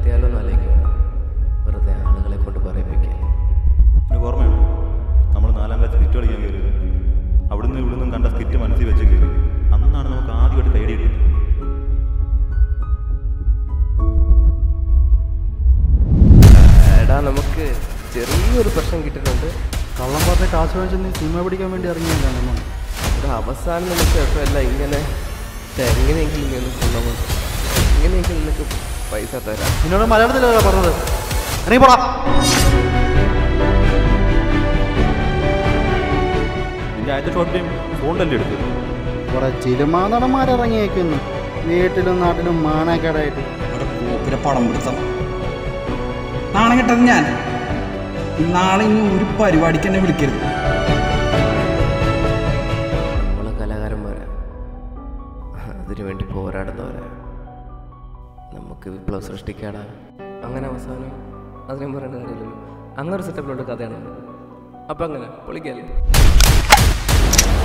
നിർത്തിയാലോ എന്ന് ആലോചിക്കുക വെറുതെ ആളുകളെ കൊണ്ട് പറയിപ്പിക്കുക എനിക്ക് ഓർമ്മയുണ്ട് നമ്മൾ നാലാം ക്ലാസ് സ്കിറ്റ് കളിക്കാൻ കയറിയത് അവിടുന്ന് ഇവിടുന്നും കണ്ട സ്കിറ്റ് മനസ്സിൽ വെച്ച് കയറി അന്നാണ് നമുക്ക് ആദ്യമായിട്ട് കൈഡി കിട്ടുന്നത് എടാ നമുക്ക് ചെറിയൊരു പ്രശ്നം കിട്ടിയിട്ടുണ്ട് കള്ളം പറഞ്ഞ കാശ് വാങ്ങിച്ച് നീ സിനിമ പിടിക്കാൻ വേണ്ടി ഇറങ്ങിയതാണ് നമ്മൾ ഇവിടെ അവസാനം നിനക്ക് കുഴപ്പമില്ല ഇങ്ങനെ എങ്ങനെയെങ്കിലും നീ ഒന്ന് കൊണ്ടുപോകും എങ്ങനെയെങ്കിലും നിനക്ക് പൈസ തരാം നിന്നോട് മലയാളത്തിലല്ല പറഞ്ഞത് ഇറങ്ങി പോടാ നിന്റെ ആദ്യത്തെ ഷോർട്ട് ഫിലിം ഫോണിലല്ലേ എടുത്തത് കുറെ സിനിമാ നടന്മാരിറങ്ങിയേക്കുന്നു വീട്ടിലും നാട്ടിലും മാനക്കേടായിട്ട് ഒരു കോപ്പിലെ പടം പിടുത്തം നാണം കെട്ടത് ഞാൻ നാളെ ഇനി ഒരു പരിപാടിക്ക് എന്നെ വിളിക്കരുത് നമ്മളെ കലാകാരന്മാരാ അതിനു വേണ്ടി പോരാടുന്നവരാ നമുക്ക് വിപ്ലവം സൃഷ്ടിക്കാടാ അങ്ങനെ അവസാനം അതിനും പറയേണ്ട കാര്യമില്ലല്ലോ അങ്ങനെ ഒരു സെറ്റപ്പിലുള്ള കഥയാണ് അപ്പം അങ്ങനെ പൊളിക്കാല്ലേ